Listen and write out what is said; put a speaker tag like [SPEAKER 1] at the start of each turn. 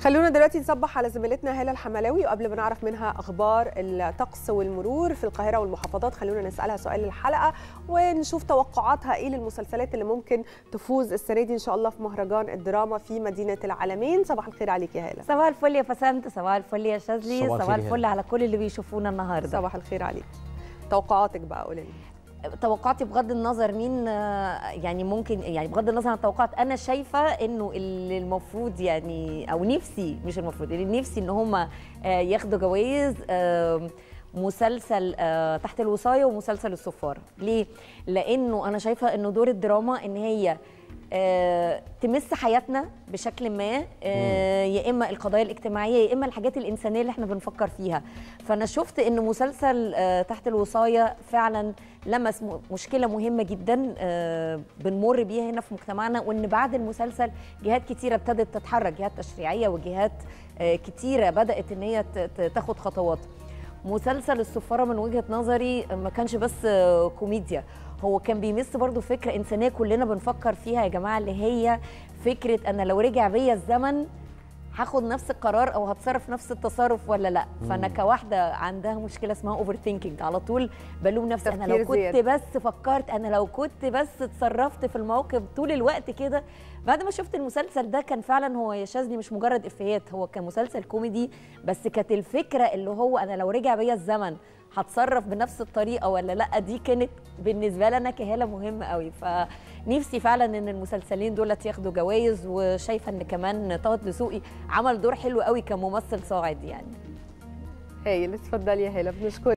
[SPEAKER 1] خلونا دلوقتي نصبح على زميلتنا هاله الحملاوي وقبل ما نعرف منها اخبار الطقس والمرور في القاهره والمحافظات خلونا نسالها سؤال الحلقه ونشوف توقعاتها ايه للمسلسلات اللي ممكن تفوز السنه دي ان شاء الله في مهرجان الدراما في مدينه العالمين صباح الخير عليك يا هاله
[SPEAKER 2] صباح الفل يا فسنت صباح الفل يا شاذلي
[SPEAKER 3] صباح
[SPEAKER 2] صباح
[SPEAKER 3] الخير يا
[SPEAKER 2] الفل على كل اللي بيشوفونا النهارده
[SPEAKER 1] صباح الخير عليك توقعاتك بقى قولي لي
[SPEAKER 2] توقعاتي بغض النظر مين آه، يعني ممكن يعني بغض النظر عن التوقعات انا شايفه انه اللي المفروض يعني او نفسي مش المفروض اللي نفسي ان هم ياخدوا جوائز آم، مسلسل آه، تحت الوصايه ومسلسل الصفاره ليه لانه انا شايفه انه دور الدراما ان هي آه، تمس حياتنا بشكل ما آه، يا اما القضايا الاجتماعيه يا اما الحاجات الانسانيه اللي احنا بنفكر فيها فانا شفت ان مسلسل آه، تحت الوصايه فعلا لمس م- مشكله مهمه جدا آه، بنمر بيها هنا في مجتمعنا وان بعد المسلسل جهات كتيره ابتدت تتحرك جهات تشريعيه وجهات آه، كتيره بدات ان هي ت- ت- تاخد خطوات مسلسل السفاره من وجهه نظري ما كانش بس آه، كوميديا هو كان بيمس برضو فكره انسانيه كلنا بنفكر فيها يا جماعه اللي هي فكره انا لو رجع بيا الزمن هاخد نفس القرار او هتصرف نفس التصرف ولا لا فانا كواحده عندها مشكله اسمها اوفر ثينكينج على طول بلوم نفسي انا لو
[SPEAKER 1] تفكير
[SPEAKER 2] كنت
[SPEAKER 1] زيادة.
[SPEAKER 2] بس فكرت انا لو كنت بس اتصرفت في الموقف طول الوقت كده بعد ما شفت المسلسل ده كان فعلا هو يا شاذلي مش مجرد افيهات هو كان مسلسل كوميدي بس كانت الفكره اللي هو انا لو رجع بيا الزمن هتصرف بنفس الطريقه ولا لا دي كانت بالنسبه لي انا كهاله مهمه قوي فنفسي فعلا ان المسلسلين دولت ياخدوا جوائز وشايفه ان كمان طه دسوقي عمل دور حلو قوي كممثل صاعد يعني
[SPEAKER 1] هايل اتفضلي يا هاله بنشكرك